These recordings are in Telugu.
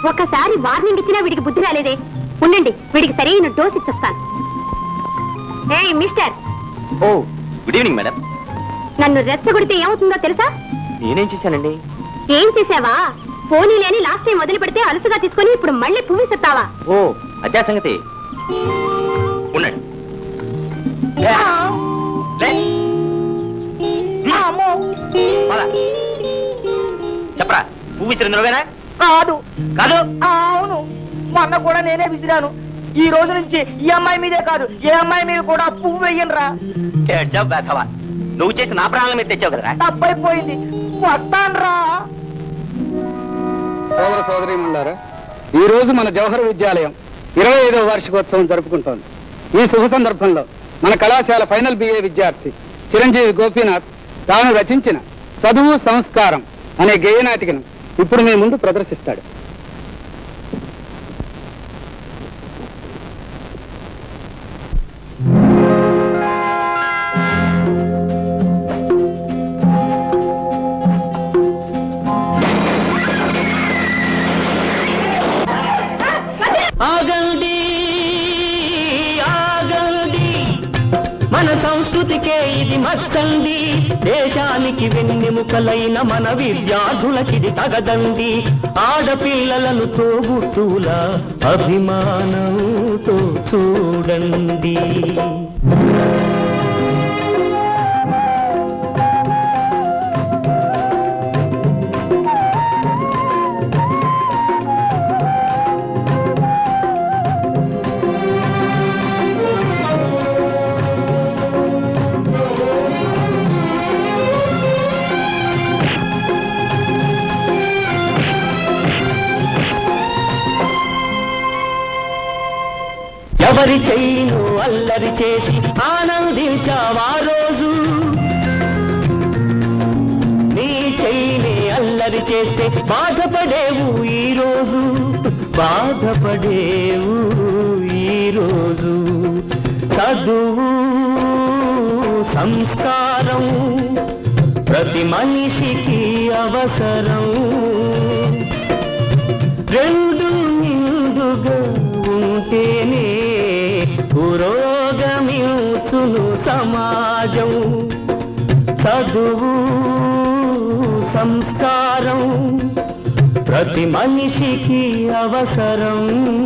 ఒక్కసారి వార్నింగ్ ఇచ్చినా వీడికి బుద్ధి రాలేదే ఉండండి వీడికి సరైన డోస్ ఇచ్చొస్తాను ఏయ్ mister oh good evening madam నన్ను రెచ్చగొడితే ఏమవుతుందో తెలుసా నేనేం చేశానండి ఏం చేసావా పోనీ లేని లాస్ట్ టైం వదిలి పెడితే అలుసుగా తీసుకొని ఇప్పుడు మళ్ళీ పువ్వు చెప్తావా ఓ అదే ఆ సంగతి ఉండండి లే. లే. పద. చెప్పరా పువ్వు ఇచ్చిన నువ్వేనా కాదు కాదు అవును మొన్న కూడా నేనే విసిరాను ఈ రోజు నుంచి ఈ అమ్మాయి మీదే కాదు ఏ అమ్మాయి మీద కూడా పువ్వు వెయ్యనురా ఏడ్చావు బేధవా. నువ్వు చేసి నా ప్రాణాల మీద తెచ్చావు కదరా తప్పైపోయింది వస్తాన్రా సోదర సోదరీమణులారా ఈ రోజు మన జవహర్ విద్యాలయం ఇరవై ఐదవ వార్షికోత్సవం జరుపుకుంటోంది ఈ శుభ సందర్భంలో మన కళాశాల ఫైనల్ బిఏ విద్యార్థి చిరంజీవి గోపీనాథ్ తాను రచించిన చదువు సంస్కారం అనే గేయనాటికను ఇప్పుడు మీ ముందు ప్రదర్శిస్తాడు ఆగండి ఆగండి మన సంస్కృతికే ఇది మచ్చండి దేశానికి వెన్నెముకలైన మన విద్యార్థులకిది తగదండి ఆడపిల్లలను తోబుట్టుల అభిమానంతో చూడండి ఎవరి చెయ్యిను అల్లరి చేసి ఆనందించావా రోజు నీ చెయ్యిని అల్లరి చేస్తే బాధపడేవు ఈ రోజు బాధపడేవు ఈ రోజు చదువు సంస్కారం ప్రతి మనిషికి అవసరం రెండు నిండుగా ఉంటేనే పురోగమించును సమాజం చదువు సంస్కారం ప్రతి మనిషికి అవసరం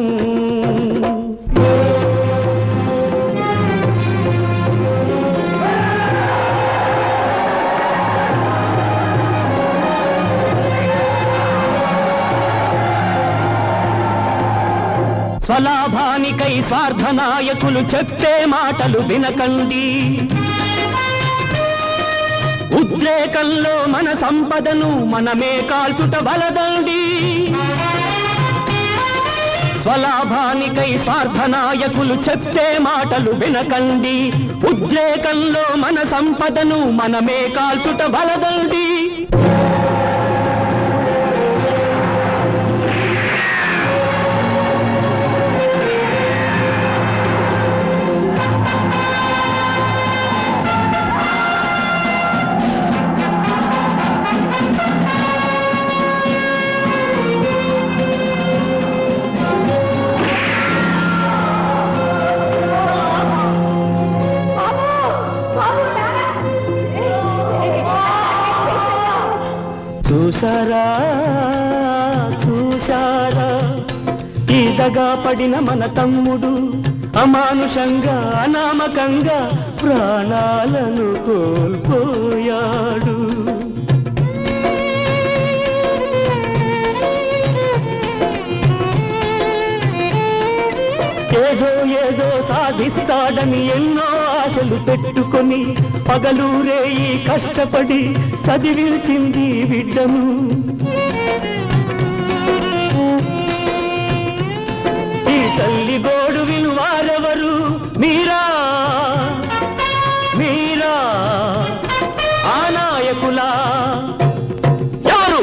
స్వలాభానికై స్వార్థ నాయకులు చెప్పే మాటలు వినకండి ఉద్రేకంలో మన సంపదను మనమే కాల్చుట బలదండి స్వలాభానికై స్వార్థ నాయకులు చెప్పే మాటలు వినకండి ఉద్రేకంలో మన సంపదను మనమే కాల్చుట బలదండి చూసారా చూసారా ఈదగా పడిన మన తమ్ముడు అమానుషంగా అనామకంగా ప్రాణాలను కోల్పోయాడు ఏదో ఏదో సాధిస్తాడని ఎన్నో ఆశలు పెట్టుకొని పగలూరే ఈ కష్టపడి చదివించింది బిడ్డను ఈ తల్లి గోడు విను వారెవరు మీరా మీరా ఆ నాయకులా ఎవరు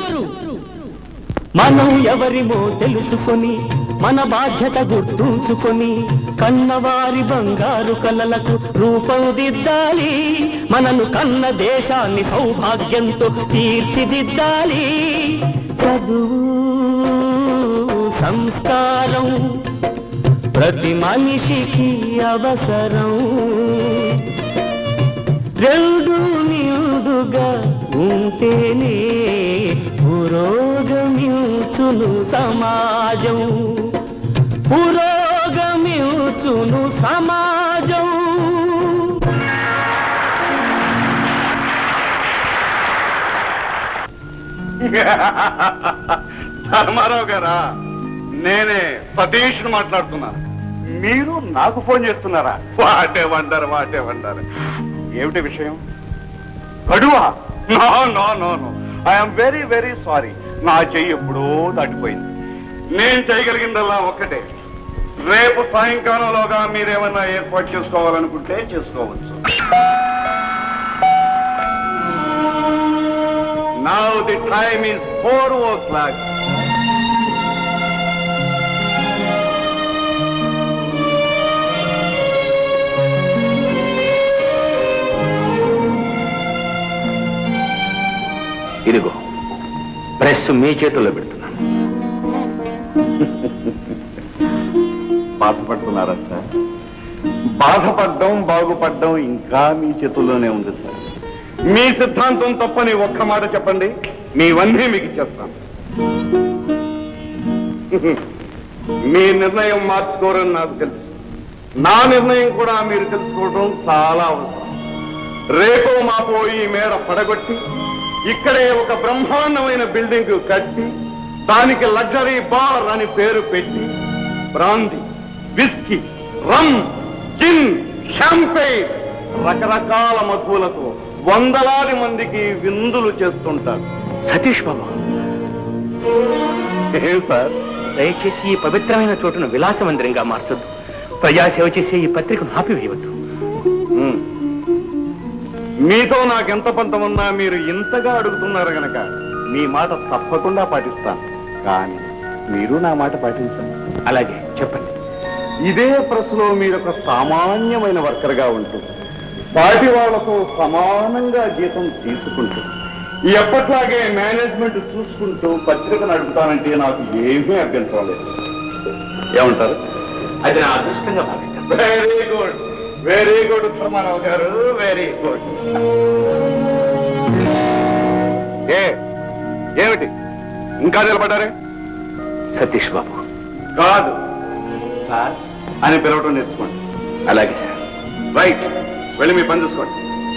మనం ఎవరిమో తెలుసుకొని మన బాధ్యత గుర్తుంచుకొని కన్నవారి బంగారు కలలకు రూపం దిద్దాలి మనను కన్న దేశాన్ని సౌభాగ్యంతో తీర్చిదిద్దాలి చదువు సంస్కారం ప్రతి మనిషికి అవసరం రెండు నిండుగా ఉంటేనే పురోగమించును సమాజం పురోగమించును సమాజం ధర్మారావు గారా నేనే సతీష్ మాట్లాడుతున్నాను మీరు నాకు ఫోన్ చేస్తున్నారా వాటే వండరు వాటే వండరు ఏమిటి విషయం గడువా no no no no I'm very very sorry నా చెయ్యి ఎప్పుడో దాటిపోయింది నేను చేయగలిగిందల్లా ఒక్కటే రేపు సాయంకాలంలోగా మీరేమన్నా ఏర్పాటు చేసుకోవాలనుకుంటే చేసుకోవచ్చు Now the time is four o'clock. ఇదిగో ప్రెస్ మీ చేతుల్లో పెడుతున్నాను బాధపడుతున్నారా సార్ బాధపడ్డం బాగుపడ్డం ఇంకా మీ చేతుల్లోనే ఉంది సార్ మీ సిద్ధాంతం తప్పని ఒక్క మాట చెప్పండి మీవన్నీ మీకు ఇచ్చేస్తాను మీ నిర్ణయం మార్చుకోరని నాకు తెలుసు నా నిర్ణయం కూడా మీరు తెలుసుకోవడం చాలా అవసరం రేపో మాపో ఈ మేడ పడగొట్టి ఇక్కడే ఒక బ్రహ్మాండమైన బిల్డింగ్ కట్టి దానికి లగ్జరీ బార్ అని పేరు పెట్టి brandy whisky rum gin champagne రకరకాల మధువులతో వందలాది మందికి విందులు చేస్తుంటారు సతీష్ బాబు ఏం సార్ దయచేసి ఈ పవిత్రమైన చోటును విలాసమందిరంగా మార్చొద్దు ప్రజాసేవ చేసే ఈ పత్రికను ఆపివేయవద్దు ఉమ్. మీతో నాకెంత పంతమున్నా మీరు ఇంతగా అడుగుతున్నారు గనక మీ మాట తప్పకుండా పాటిస్తాను కానీ మీరు నా మాట పాటించండి అలాగే చెప్పండి ఇదే ప్రెస్లో మీరు ఒక సామాన్యమైన వర్కర్గా ఉంటూ పార్టీ వాళ్లతో సమానంగా జీతం తీసుకుంటూ ఎప్పట్లాగే మేనేజ్మెంట్ చూసుకుంటూ పత్రిక నడుపుతానంటే నాకు ఏమీ అభ్యంతరం లేదు ఏమంటారు అది నా అదృష్టంగా భావిస్తాను very good very good Uttamarao గారు వెరీ గుడ్ ఏ ఏమిటి ఇంకా నిలబడ్డారే సతీష్ బాబు కాదు సార్ అని పిలవటం నేర్చుకోండి అలాగే సార్ రైట్ వెళ్ళి మీ పని చూసుకోండి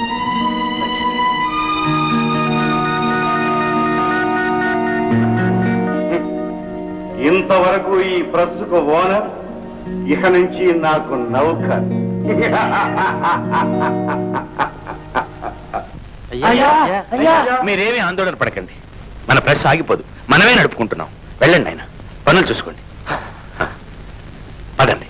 ఇంతవరకు ఈ ప్రెస్కు ఓనర్ ఇక నుంచి నాకు నౌక అయ్యా అయ్యా మీరేమీ ఆందోళన పడకండి మన ప్రెస్ ఆగిపోదు మనమే నడుపుకుంటున్నాం వెళ్ళండి ఆయన పనులు చూసుకోండి పదండి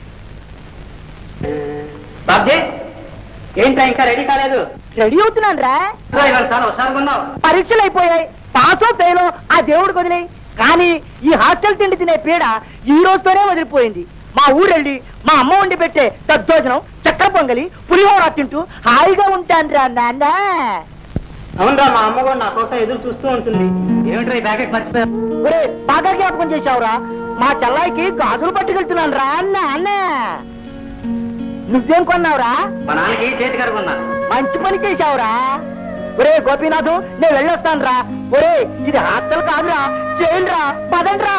బాబ్జీ ఏంట్రా ఇంకా రెడీ కాలేదు రెడీ అవుతున్నాను రా చాలా హుషారుగా ఉన్నావు పరీక్షలు అయిపోయాయి పాసో ఫెయిలో ఆ దేవుడికి వదిలేయి కానీ ఈ హాస్టల్ తిండి తినే పీడ ఈ రోజుతోనే వదిలిపోయింది మా ఊరెళ్ళి మా అమ్మ వండి పెట్టే దద్దోజనం చక్కెర పొంగలి పులిహోర తింటూ హాయిగా ఉంటాను రా నాన్న అవునరా మా అమ్మ కూడా నా కోసం ఎదురు చూస్తూ ఉంటుంది ఏమిట్రా ఈ ప్యాకెట్ మర్చిపోయా ఒరే బాగా జ్ఞాపకం చేశావురా మా చెల్లాయికి గాజులు పట్టుకెళ్తున్నాను రా అన్న అన్న నువ్వేం కొన్నావురా మా నాన్నకి చేతి కరుగున్నా మంచి పని చేశావురా ఒరే గోపీనాథు నేను వెళ్ళొస్తాను రా ఒరే ఇది హాస్టల్ కాదురా జైలు రా పదండ్రా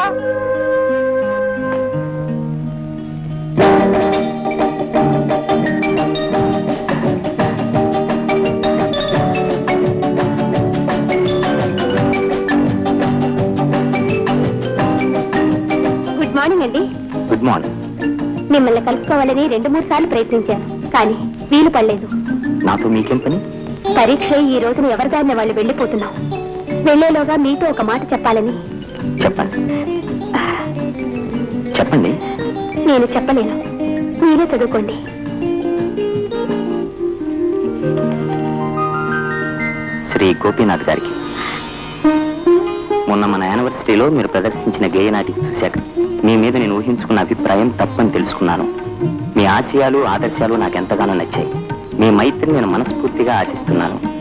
గుడ్ మార్నింగ్ అండి గుడ్ మార్నింగ్ మిమ్మల్ని కలుసుకోవాలని రెండు మూడు సార్లు ప్రయత్నించాను కానీ వీలు పడలేదు నాతో మీకేం పని పరీక్ష ఈ రోజున ఎవరిదారిన వాళ్ళు వెళ్ళిపోతున్నాం వెళ్లేలోగా మీతో ఒక మాట చెప్పాలని చెప్పండి చెప్పండి నేను చెప్పలేను మీరే చదువుకోండి శ్రీ గోపీనాథ్ గారికి మొన్న మన యానివర్సరీలో మీరు ప్రదర్శించిన గేయ నాటికి చూశాక మీ మీద నేను ఊహించుకున్న అభిప్రాయం తప్పని తెలుసుకున్నాను మీ ఆశయాలు ఆదర్శాలు నాకు ఎంతగానో నచ్చాయి మీ మైత్రిని నేను మనస్ఫూర్తిగా ఆశిస్తున్నాను